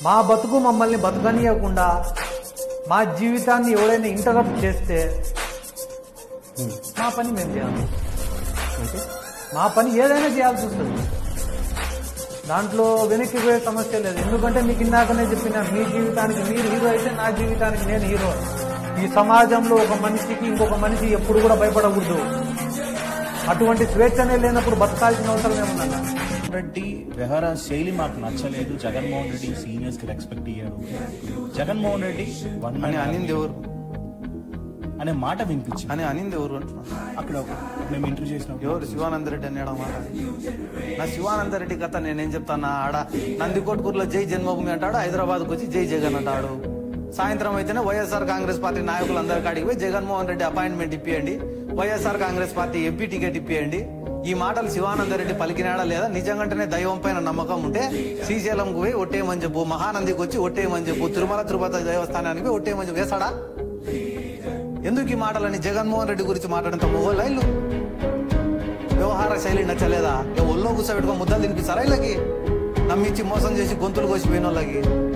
మా బతుకు మమ్మల్ని బతకనీయకుండా మా జీవితాన్ని ఎవడైనా ఇంటరప్ట్ చేస్తే మా పని మేము చేయాలి మా పని ఏదైనా చేయాల్సి వస్తుంది దాంట్లో వెనక్కి పోయే సమస్య లేదు ఎందుకంటే మీకు ఇందాకనే చెప్పిన మీ జీవితానికి మీరు హీరో అయితే నా జీవితానికి నేను హీరో ఈ సమాజంలో ఒక మనిషికి ఇంకొక మనిషి ఎప్పుడు కూడా భయపడకూడదు అటువంటి స్వేచ్ఛనే లేనప్పుడు బతకాల్సిన అవసరం ఏమన్నా రెడ్డి వ్యవహార శైలి మాకు నచ్చలేదు జగన్మోహన్ రెడ్డి సీనియర్స్ కి రెస్పెక్ట్ ఇయ్యాడు జగన్మోహన్ రెడ్డి వన్ అని అనింది ఎవరు అనే మాట వినిపించింది అని అనింది ఎవరు అంటున్నా అక్కడ ఒక- మేము ఇంటర్వ్యూ చేసినప్పుడు ఎవరు శివానంద రెడ్డి అన్నాడు మాట నా శివానంద రెడ్డి కథ నేనేం చెప్తాను ఆడ నందికోట్కూరులో జై జన్మభూమి అంటాడు హైదరాబాద్కి వచ్చి జై జగన్ అంటాడు సాయంత్రం అయితేనే వైఎస్ఆర్ కాంగ్రెస్ పార్టీ నాయకులందరి కాడికి పోయి జగన్మోహన్ రెడ్డి అపాయింట్మెంట్ ఇప్పియండి YSR Congress party MP ticket ఇప్పియండి ఈ మాటలు శివానంద రెడ్డి పలికినాడా లేదా నిజంగానే దైవం పైన నమ్మకం ఉంటే శ్రీశైలంకు పోయి ఒట్టేయమని చెప్పు మహానందికి వచ్చి ఒట్టేయమని చెప్పు తిరుమల తిరుపతి దేవస్థానానికి పోయి ఒట్టేయమని చెప్పు వేస్తాడా ఎందుకు ఈ మాటలని జగన్మోహన్ రెడ్డి గురించి మాట్లాడంత మొగోళ్ళ ఇల్లు వ్యవహార శైలి నచ్చలేదా ఏ ఒళ్ళో కూర్చోబెట్టుకో ముద్దలు తినిపిస్తారా వీళ్ళకి నమ్మించి మోసం చేసి గొంతులు కోసిపోయిన వాళ్ళకి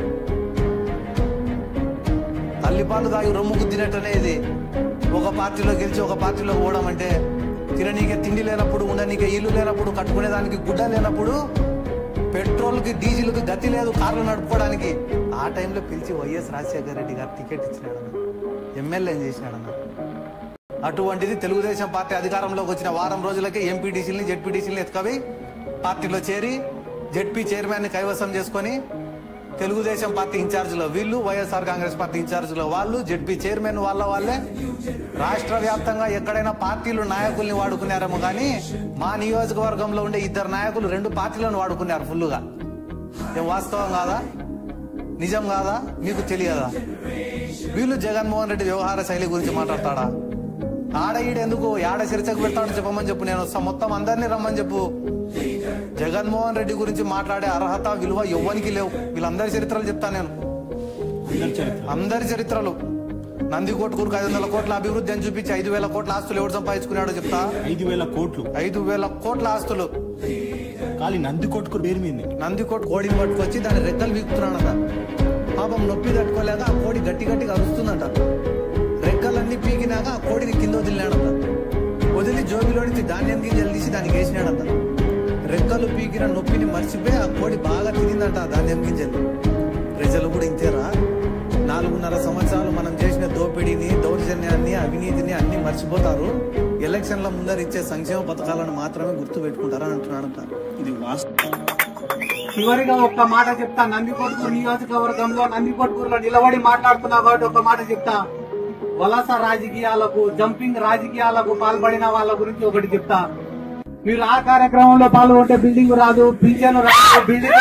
తల్లిపాలు తాగి రొమ్ము గుద్దినట్టనే ఇది ఒక పార్టీలో గెలిచి ఒక పార్టీలో పోవడం అంటే తిననీకే తిండి లేనప్పుడు ఉండనీకే ఇల్లు లేనప్పుడు కట్టుకునేదానికి గుడ్డ లేనప్పుడు పెట్రోల్కి డీజిల్కి గతి లేదు కార్లు నడుపుకోవడానికి ఆ టైంలో పిలిచి వైఎస్ రాజశేఖర రెడ్డి గారు టికెట్ ఇచ్చినాడన్న ఎమ్మెల్యే చేసినాడన్న అటువంటిది తెలుగుదేశం పార్టీ అధికారంలోకి వచ్చిన వారం రోజులకే ఎంపీటీసీని జెడ్పీటీసీని ఎత్తుకవి పార్టీలో చేరి జెడ్పీ చైర్మన్ ని కైవసం చేసుకొని తెలుగుదేశం పార్టీ ఇన్ఛార్జిలో వీళ్ళు వైఎస్ఆర్ కాంగ్రెస్ పార్టీ ఇన్ఛార్జిలో వాళ్ళు జెడ్పీ చైర్మన్ వాళ్ళ వాళ్ళే రాష్ట్ర వ్యాప్తంగా ఎక్కడైనా పార్టీలు నాయకుల్ని వాడుకున్నారేమో కానీ మా నియోజకవర్గంలో ఉండే ఇద్దరు నాయకులు రెండు పార్టీలను వాడుకున్నారు ఫుల్లుగా ఏం వాస్తవం కాదా నిజం కాదా మీకు తెలియదా వీళ్ళు జగన్మోహన్ రెడ్డి వ్యవహార శైలి గురించి మాట్లాడతాడా ఆడ ఈడ ఎందుకు ఆడ చర్చకు పెడతాడని చెప్పమని చెప్పు నేను వస్తా మొత్తం అందరినీ రమ్మని చెప్పు జగన్మోహన్ రెడ్డి గురించి మాట్లాడే అర్హత విలువ ఎవ్వనికి లేవు వీళ్ళందరి చరిత్రలు చెప్తా నేను అందరి చరిత్ర అందరి చరిత్రలు నందికోట్కూరుకు ఐదు వందల కోట్ల అభివృద్ధి అని చూపించి ఐదు వేల కోట్ల ఆస్తులు ఎవరు సంపాదించుకున్నాడో చెప్తా ఐదు వేల కోట్లు ఐదు వేల కోట్ల ఆస్తులు ఖాళీ నంది కొట్టుకు పేరు మీద నందికోట్ కోడిని పట్టుకొచ్చి దాని రెక్కలు వీకుతున్నాడంట పాపం నొప్పి తట్టుకోలేక ఆ కోడి గట్టి గట్టిగా అరుస్తుందంట రెక్కలన్నీ పీకినాక ఆ కోడిని కింద వదిలినాడంట వదిలి జోబిలోని ధాన్యం గింజలు తీసి దానికి వేసినాడంట రెక్కలు పీకిన నొప్పిని మర్చిపోయి ఆ కోడి బాగా తినిందంట ఆ ధాన్యం గింజలు ప్రజలు కూడా ఇంతేరా నాలుగున్నర సంవత్సరాలు మనం చేసిన దోపిడీని దౌర్జన్యాన్ని అవినీతిని అన్ని మర్చిపోతారు ఎలక్షన్ల ముందర ఇచ్చే సంక్షేమ పథకాలను మాత్రమే గుర్తు పెట్టుకుంటారని అంటున్నాడంట ఇది వాస్తవం చివరిగా ఒక్క మాట చెప్తా నందికొట్కూరు నియోజకవర్గంలో నందికొట్కూరులో నిలబడి మాట్లాడుతున్నా కాబట్టి ఒక మాట చెప్తా వలస రాజకీయాలకు జంపింగ్ రాజకీయాలకు పాల్పడిన వాళ్ళ గురించి ఒకటి చెప్తా మీరు ఆ కార్యక్రమంలో పాల్గొంటే బిల్డింగ్ రాదు పింఛను రాదు బిల్డింగ్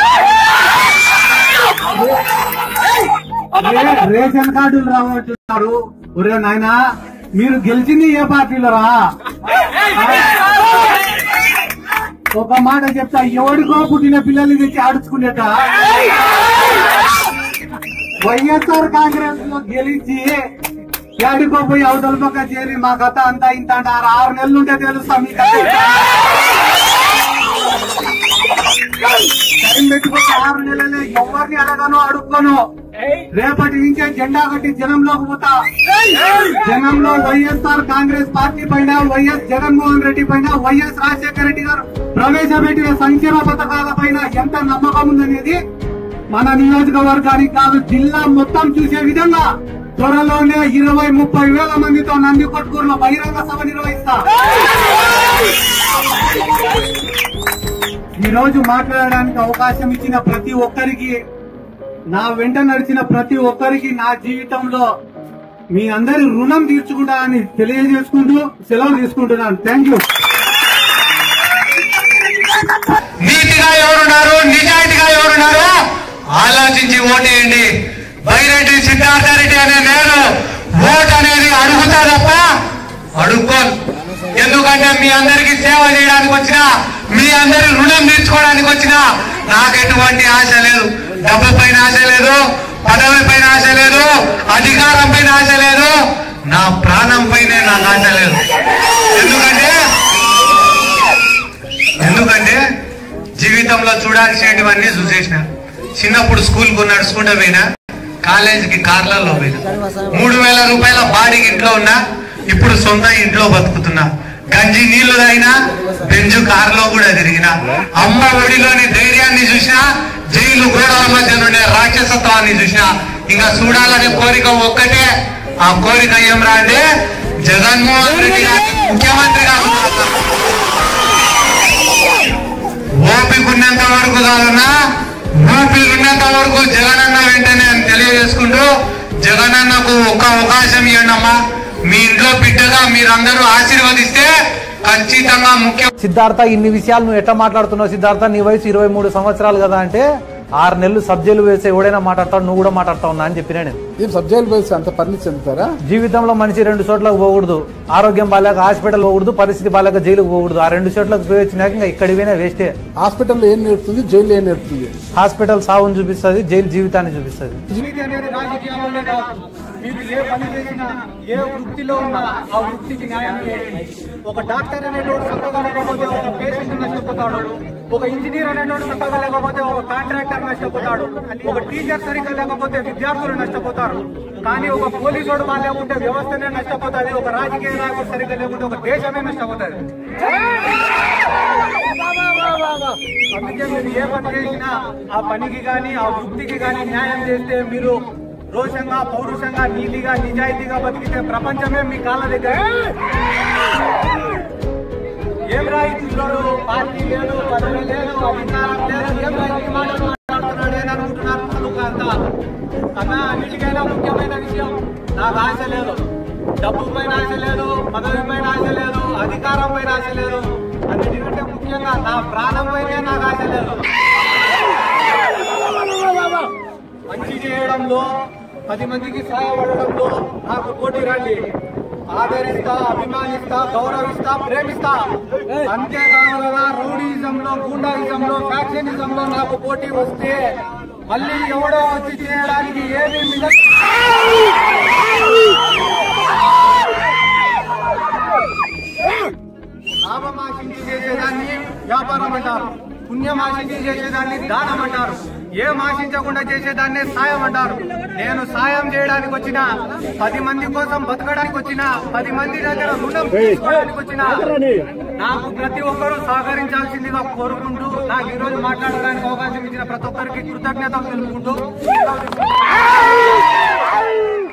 రే- రేషన్ కార్డులు రావంటున్నారు ఒరే నాయనా మీరు గెలిచింది ఏ పార్టీలో రా ఒక మాట చెప్తా ఎవడికో పుట్టిన పిల్లల్ని తెచ్చి ఆడుచుకునేట వైఎస్ఆర్ కాంగ్రెస్ లో గెలిచి ఏడుకో పోయి అవతల పక్క చేరి మా కథ అంతా ఇంత అంటారు ఆరు నెలలు ఉంటే తెలుస్తా మీ కథ ఏంటో. టైం పెట్టుకుంటే ఆరు నెలలే ఎవరిని అడగను అడుక్కోను రేపటి నుంచే జెండా కట్టి జనంలోకి పోతా జనంలో వైఎస్ఆర్ కాంగ్రెస్ పార్టీ పైన వైఎస్ జగన్మోహన్ రెడ్డి పైన వైఎస్ రాజశేఖర రెడ్డి గారు ప్రవేశపెట్టిన సంక్షేమ పథకాల పైన ఎంత నమ్మకం ఉందనేది మన నియోజకవర్గానికి కాదు జిల్లా మొత్తం చూసే విధంగా త్వరలోనే ఇరవై ముప్పై వేల మందితో నంది కొట్కూరులో బహిరంగ సభ నిర్వహిస్తా ఈ రోజు మాట్లాడడానికి అవకాశం ఇచ్చిన ప్రతి ఒక్కరికి నా వెంట నడిచిన ప్రతి ఒక్కరికి నా జీవితంలో మీ అందరి రుణం తీర్చుకుంటానని తెలియజేసుకుంటూ సెలవు తీసుకుంటున్నాను థ్యాంక్ యూ నీతిగా ఎవరున్నారు నిజాయితీగా ఎవరున్నారో ఆలోచించి ఓటేయండి బైరెడ్డి సిద్ధార్థరెడ్డి అనే నేను ఓట్ అనేది అడుగుతా తప్ప అడుక్కోను ఎందుకంటే మీ అందరికి సేవ చేయడానికి వచ్చిన మీ అందరి రుణం తీర్చుకోవడానికి వచ్చిన నాకు ఎటువంటి ఆశ లేదు డబ్బు పైన ఆశ లేదు పదవి పైన ఆశ లేదు అధికారం పైన ఆశ లేదు నా ప్రాణం పైనే నాకు ఆశ లేదు ఎందుకంటే ఎందుకంటే జీవితంలో చూడాల్సినవన్నీ చూసేసిన చిన్నప్పుడు స్కూల్ కు నడుచుకుంటూ పోయినా కాలేజీకి కార్లలో పోయినా మూడు వేల రూపాయల బాడీకి ఇంట్లో ఉన్నా ఇప్పుడు సొంత ఇంట్లో బతుకుతున్నా గంజి నీళ్లు తాగినా బెంజు కారులో కూడా తిరిగిన అమ్మ ఒడిలోని ధైర్యాన్ని చూసినా జైలు గోడల మధ్య నుండే రాక్షసత్వాన్ని చూసినా ఇంకా చూడాలనే కోరిక ఒక్కటే ఆ కోరిక ఏం రా అంటే జగన్మోహన్ రెడ్డి గారిని ముఖ్యమంత్రిగా చూడాలి. ఓపిక ఉన్నంత వరకు కాదన్నా ఊపిరి ఉన్నంత వరకు జగనన్న వెంటనే అని తెలియజేసుకుంటూ జగనన్నకు ఒక్క అవకాశం ఇవ్వండమ్మా మీ ఇంట్లో బిడ్డగా మీరందరూ ఆశీర్వదిస్తే ఖచ్చితంగా ముఖ్య సిద్ధార్థ ఇన్ని విషయాలు నువ్వు ఎట్లా మాట్లాడుతున్నావు సిద్ధార్థ నీ వయసు ఇరవై మూడు సంవత్సరాలు కదా అంటే ఆరు నెలలు సబ్జెక్టులు వేస్తే ఎవడైనా మాట్లాడతావు నువ్వు కూడా మాట్లాడతావు అని చెప్పినా నేను ఏం సబ్జెక్ట్ బేస్ అంత పరిణితి చెందుతారా జీవితంలో మనిషి రెండు చోట్లకు పోకూడదు ఆరోగ్యం బాగాలేక హాస్పిటల్ పోకూడదు పరిస్థితి బాగాలేక జైలుకు పోకూడదు ఆ రెండు చోట్లకు పోయి వచ్చినాక ఇంకా ఇక్కడికి పోయినా వేస్టే హాస్పిటల్లో ఏం నేర్పుతుంది జైల్లో ఏం నేర్పుతుంది హాస్పిటల్ సావును చూపిస్తుంది జైలు జీవితాన్ని చూపిస్తుంది అవినీతి అనేది రాజకీయాల్లోనే కాదు మీరు ఏ పని చేసినా ఏ వృత్తిలో ఉన్నా ఆ వృత్తికి న్యాయం చేయండి ఒక డాక్టర్ అనేటువంటి చక్కగా లేకపోతే ఒక పేషెంట్ నష్టపోతాడు ఒక ఇంజనీర్ అనేటువంటి చక్కగా లేకపోతే ఒక కాంట్రాక్టర్ నష్టపోతాడు ఒక టీచర్ సరిగ్గా లేకపోతే విద్యార్థులు నష్టపోతారు కానీ ఒక పోలీసుడు బాగా లేకుంటే వ్యవస్థనే నష్టపోతుంది ఒక రాజకీయ నాయకుడు సరిగ్గా లేకుంటే ఒక దేశమే నష్టపోతుంది అందుకే మీరు ఏ పని చేసినా ఆ పనికి గాని ఆ వృత్తికి గాని న్యాయం చేస్తే మీరు రోషంగా పౌరుషంగా నీతిగా నిజాయితీగా బతికితే ప్రపంచమే మీ కాళ్ళ దగ్గర ఏం రాయితున్నాడు పార్టీ లేదు పదవి లేదు అధికారం లేదు ఏం రాయి మాటలు మాట్లాడుతున్నాడు అని అనుకుంటున్నారు కనుక అంతా అన్నా అన్నిటికైనా ముఖ్యమైన విషయం నాకు ఆశ లేదు డబ్బు పైన ఆశ లేదు పదవి పైన ఆశ లేదు అధికారం పైన ఆశ లేదు అన్నిటికంటే ముఖ్యంగా నా ప్రాణం పైనే నాకు ఆశ లేదు మంచి చేయడంలో పది మందికి సహాయపడడంలో నాకు పోటీ రండి ఆదరిస్తా అభిమానిస్తా గౌరవిస్తా ప్రేమిస్తా అంతేకాకుండా రౌడీజంలో గూండాయిజంలో ఫ్యాక్షనిజంలో నాకు పోటీ వస్తే మళ్ళీ ఎవడో వచ్చి చేయడానికి ఏమీ మిగ- లాభం ఆశించి చేసేదాన్ని వ్యాపారం అంటారు పుణ్యం ఆశించి చేసేదాన్ని దానం అంటారు ఏం ఆశించకుండా చేసేదాన్ని సాయం అంటారు నేను సాయం చేయడానికి వచ్చిన పది మంది కోసం బతకడానికి వచ్చిన పది మంది దగ్గర రుణం తీసుకోవడానికి వచ్చిన నాకు ప్రతి ఒక్కరూ సహకరించాల్సిందిగా కోరుకుంటూ నాకు ఈ రోజు మాట్లాడడానికి అవకాశం ఇచ్చిన ప్రతి ఒక్కరికి కృతజ్ఞతలు తెలుపుకుంటూ